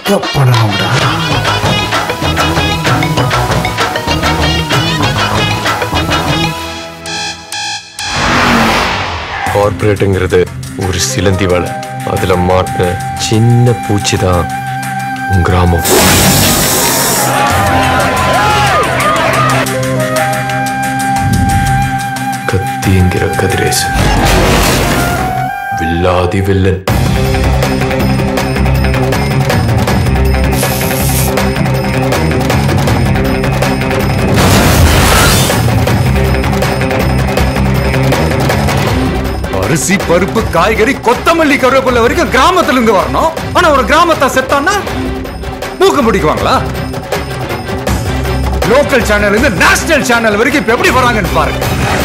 pickup பண்ணணும்டா கார்பரேட்டுங்கிறது ஒரு சிலந்தி வலை அதுல மாட்டின சின்ன பூச்சி தான் உன் கிராமம் கத்திங்கிற கதிரேசன் வில்லாதி வில்லன் அரிசி பருப்பு காய்கறி கொத்தமல்லி கருவேப்பிலை வரைக்கும் கிராமத்துல இருந்து வரணும் ஆனா ஒரு கிராமத்தை செத்தான்னா மூக்க முடிக்குவாங்களா லோக்கல் சேனல் இருந்து நேஷனல் சேனல் வரைக்கும் இப்ப எப்படி வராங்கன்னு பாருங்க